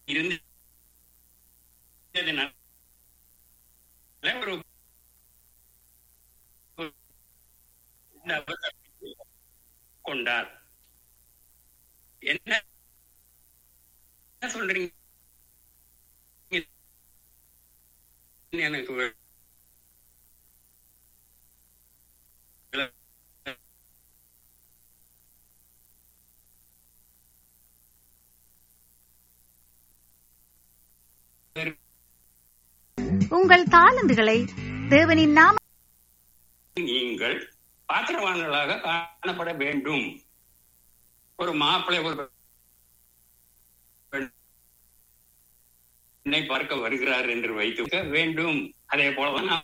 இருந்ததுனால ஒரு நபர் கொண்டார் என்ன சொல்றீங்க எனக்கு உங்கள் தாளந்துகளை தேவனின் நாம நீங்கள் பாத்திரவான்களாக காணப்பட வேண்டும் ஒரு மாப்பிள்ளை ஒரு பெண்ணை பார்க்க வருகிறார் என்று வைத்து வேண்டும் அதே போலதான் நாம்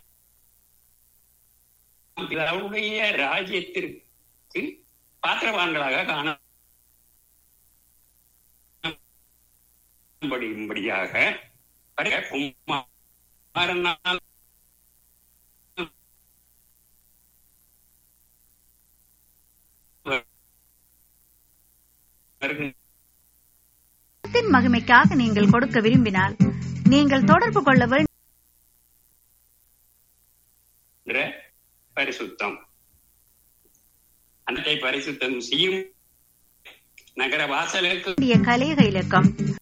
அவருடைய ராஜ்யத்திற்கு பாத்திரவான்களாக காணப்படும்படியாக குமாரனால் நாமத்தின் மகிமைக்காக நீங்கள் கொடுக்க விரும்பினால் நீங்கள் தொடர்பு கொள்ள வேண்டிய என்ற பரிசுத்தம் அன்னத்தை பரிசுத்தம் செய்யும் நகர வாசலுக்கு கலையக இலக்கம்